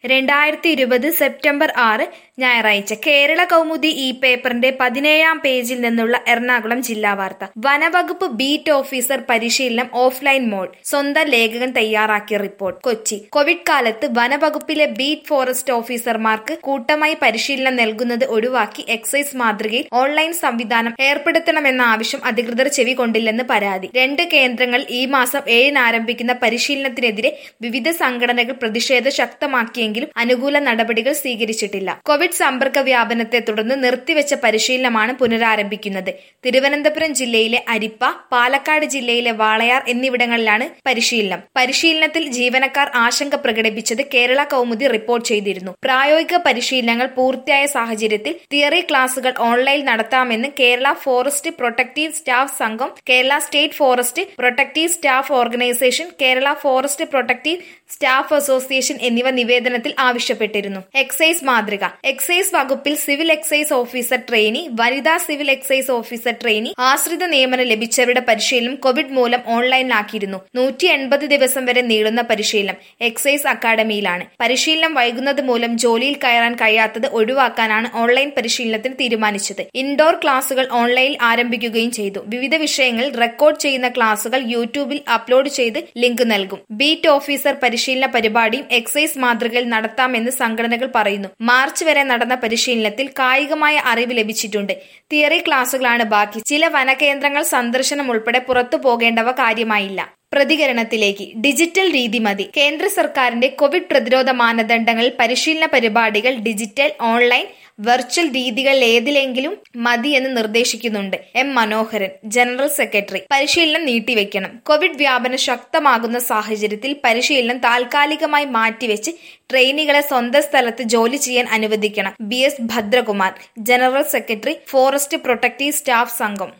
രണ്ടായിരത്തി ഇരുപത് സെപ്റ്റംബർ ആറ് ഞായറാഴ്ച കേരള കൗമുദി ഈ പേപ്പറിന്റെ പതിനേഴാം പേജിൽ നിന്നുള്ള എറണാകുളം ജില്ലാ വാർത്ത വനവകുപ്പ് ബീറ്റ് ഓഫീസർ പരിശീലനം ഓഫ്ലൈൻ മോഡ് സ്വന്തം ലേഖകൻ തയ്യാറാക്കിയ റിപ്പോർട്ട് കൊച്ചി കോവിഡ് കാലത്ത് വനവകുപ്പിലെ ബീറ്റ് ഫോറസ്റ്റ് ഓഫീസർമാർക്ക് കൂട്ടമായി പരിശീലനം നൽകുന്നത് ഒഴിവാക്കി എക്സൈസ് മാതൃകയിൽ ഓൺലൈൻ സംവിധാനം ഏർപ്പെടുത്തണമെന്ന ആവശ്യം അധികൃതർ ചെവികൊണ്ടില്ലെന്ന് പരാതി രണ്ട് കേന്ദ്രങ്ങൾ ഈ മാസം ഏഴിന് ആരംഭിക്കുന്ന പരിശീലനത്തിനെതിരെ വിവിധ സംഘടനകൾ പ്രതിഷേധം ശക്തമാക്കിയെങ്കിലും അനുകൂല നടപടികൾ സ്വീകരിച്ചിട്ടില്ല കോവിഡ് സമ്പർക്ക വ്യാപനത്തെ തുടർന്ന് നിർത്തിവെച്ച പരിശീലനമാണ് പുനരാരംഭിക്കുന്നത് തിരുവനന്തപുരം ജില്ലയിലെ അരിപ്പ പാലക്കാട് ജില്ലയിലെ വാളയാർ എന്നിവിടങ്ങളിലാണ് പരിശീലനം പരിശീലനത്തിൽ ജീവനക്കാർ ആശങ്ക പ്രകടിപ്പിച്ചത് കേരള കൗമുദി റിപ്പോർട്ട് ചെയ്തിരുന്നു പ്രായോഗിക പരിശീലനങ്ങൾ പൂർത്തിയായ സാഹചര്യത്തിൽ തിയറി ക്ലാസുകൾ ഓൺലൈൻ നടത്താമെന്ന് കേരള ഫോറസ്റ്റ് പ്രൊട്ടക്റ്റീവ് സ്റ്റാഫ് സംഘം Kerala state forest protective staff organisation Kerala forest protective staff association എന്നിവ നിവേദനത്തിൽ ആവശ്യപ്പെട്ടിരുന്നു എക്സൈസ് മാതൃക എക്സൈസ് വകുപ്പിൽ സിവിൽ എക്സൈസ് ഓഫീസർ ട്രെയിനി വനിതാ സിവിൽ എക്സൈസ് ഓഫീസർ ട്രെയിനി ആശ്രിത നിയമനം ലഭിച്ചവരുടെ പരിശീലനം കോവിഡ് മൂലം ഓൺലൈനിലാക്കിയിരുന്നു നൂറ്റി എൺപത് ദിവസം വരെ നീളുന്ന പരിശീലനം എക്സൈസ് അക്കാദമിയിലാണ് പരിശീലനം വൈകുന്നത് മൂലം ജോലിയിൽ കയറാൻ കഴിയാത്തത് ഒഴിവാക്കാനാണ് ഓൺലൈൻ പരിശീലനത്തിന് തീരുമാനിച്ചത് ഇൻഡോർ ക്ലാസുകൾ ഓൺലൈനിൽ ആരംഭിക്കുകയും ചെയ്തു വിവിധ വിഷയങ്ങളിൽ റെക്കോർഡ് ചെയ്യുന്ന ക്ലാസുകൾ യൂട്യൂബിൽ അപ്ലോഡ് ചെയ്ത് ലിങ്ക് നൽകും ബീറ്റ് ഓഫീസർ പരിശീലന പരിപാടിയും എക്സൈസ് മാതൃകയിൽ നടത്താമെന്ന് സംഘടനകൾ പറയുന്നു മാർച്ച് വരെ നടന്ന പരിശീലനത്തിൽ കായികമായ അറിവ് ലഭിച്ചിട്ടുണ്ട് തിയറി ക്ലാസുകളാണ് ബാക്കി ചില വനകേന്ദ്രങ്ങൾ സന്ദർശനം ഉൾപ്പെടെ പുറത്തു പോകേണ്ടവ കാര്യമായില്ല പ്രതികരണത്തിലേക്ക് ഡിജിറ്റൽ രീതി മതി കേന്ദ്ര സർക്കാരിന്റെ കോവിഡ് പ്രതിരോധ മാനദണ്ഡങ്ങളിൽ പരിശീലന പരിപാടികൾ ഡിജിറ്റൽ ഓൺലൈൻ വെർച്വൽ രീതികൾ ഏതിലെങ്കിലും മതി എന്ന് നിർദ്ദേശിക്കുന്നുണ്ട് എം മനോഹരൻ ജനറൽ സെക്രട്ടറി പരിശീലനം നീട്ടിവെക്കണം കോവിഡ് വ്യാപനം ശക്തമാകുന്ന സാഹചര്യത്തിൽ പരിശീലനം താൽക്കാലികമായി മാറ്റിവെച്ച് ട്രെയിനികളെ സ്വന്തം സ്ഥലത്ത് ജോലി ചെയ്യാൻ അനുവദിക്കണം B S Bhadrakumar general secretary forest protective staff സംഘം